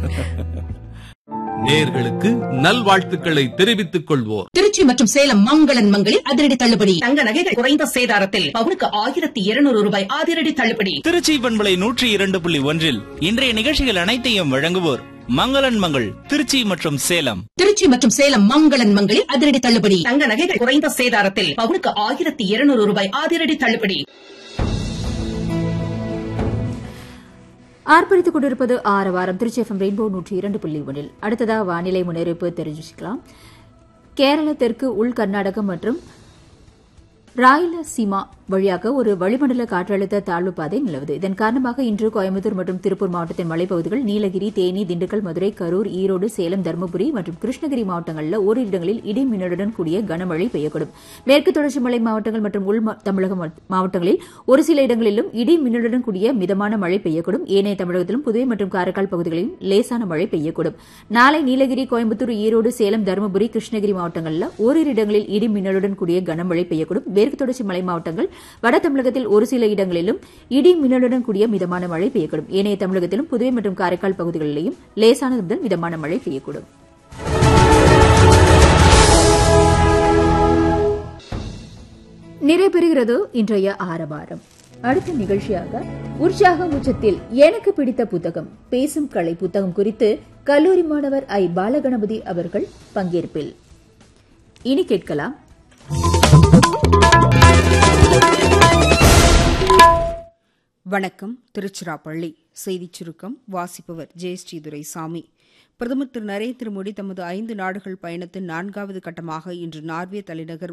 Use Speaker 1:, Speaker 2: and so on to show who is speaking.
Speaker 1: நேர்களுக்கு நல்வாழ்த்துக்களை தெரிவித்துக் கொள்வோர்
Speaker 2: திருச்சி மற்றும் சேலம் மங்களன் மங்களில் அதிரடி தள்ளுபடி
Speaker 3: தங்க நகைகள் குறைந்த சேதாரத்தில் பவுனுக்கு ஆயிரத்தி இருநூறு ரூபாய் அதிரடி தள்ளுபடி
Speaker 4: திருச்சி பண்பலை நூற்றி இரண்டு புள்ளி ஒன்றில் இன்றைய நிகழ்ச்சிகள் அனைத்தையும் வழங்குவோர் மங்களன் மங்கள் திருச்சி மற்றும் சேலம்
Speaker 2: திருச்சி மற்றும் சேலம் மங்களன் மங்களில் அதிரடி தள்ளுபடி
Speaker 3: தங்க நகைகள் குறைந்த சேதாரத்தில் பவுனுக்கு ஆயிரத்தி இருநூறு ரூபாய் அதிரடி தள்ளுபடி
Speaker 5: ஆர்ப்பரித்துக் கொண்டிருப்பது ஆறு வாரம் திருச்சி எஃப்எம் ரெயின்போ நூற்றி இரண்டு புள்ளி ஒன்றில் அடுத்ததா வானிலை முன்னறிவிப்பு தெரிஞ்சுக்கலாம் கேரள தெற்கு உள் கர்நாடகம் மற்றும் ராயலசீமா வழியாக ஒரு வளிமண்டல காற்றழுத்த தாழ்வு பாதை நிலவுது இதன் காரணமாக இன்று கோயம்புத்தூர் மற்றும் திருப்பூர் மாவட்டத்தின் மலைப்பகுதிகள் நீலகிரி தேனி திண்டுக்கல் மதுரை கரூர் ஈரோடு சேலம் தருமபுரி மற்றும் கிருஷ்ணகிரி மாவட்டங்களில் ஓரிரு இடங்களில் இடி மின்னலுடன் கூடிய கனமழை பெய்யக்கூடும் மேற்கு தொடர்ச்சி மலை மாவட்டங்கள் மற்றும் உள் மா- தமிழக மா- மாவட்டங்களில் ஒரு சில இடங்களிலும் இடி மின்னலுடன் கூடிய மிதமான மழை பெய்யக்கூடும் ஏனைய தமிழகத்திலும் புதுவை மற்றும் காரைக்கால் பகுதிகளிலும் லேசான மழை பெய்யக்கூடும் நாளை நீலகிரி கோயம்புத்தூர் ஈரோடு சேலம் தருமபுரி கிருஷ்ணகிரி மாவட்டங்களில் ஓரிரு இடங்களில் இடி மின்னலுடன் கூடிய கனமழை பெய்யக்கூடும் மேற்கு தொடர்ச்சி மலை மாவட்டங்கள் வட தமிழகத்தில் ஒரு சில இடங்களிலும் இடி மின்னலுடன் கூடிய மிதமான மழை பெய்யக்கூடும் ஏனைய தமிழகத்திலும் புதுவை மற்றும் காரைக்கால் பகுதிகளிலும் லேசானது முதல் மிதமான மழை பெய்யக்கூடும் நிறைவேறுகிறது இன்றைய ஆரவாரம் அடுத்த நிகழ்ச்சியாக உற்சாக உச்சத்தில் எனக்கு பிடித்த புத்தகம் பேசும் கலை புத்தகம் குறித்து கல்லூரி மாணவர் ஐ பாலகணபதி அவர்கள் பங்கேற்பில் இனி கேட்கலாம்
Speaker 6: வணக்கம் திருச்சிராப்பள்ளி செய்திச் சுருக்கம் வாசிப்பவர் ஜெயஸ்ரீ துரைசாமி பிரதமர் திரு நரேந்திர மோடி தமது ஐந்து நாடுகள் பயணத்தின் நான்காவது கட்டமாக இன்று நார்வே தலைநகர்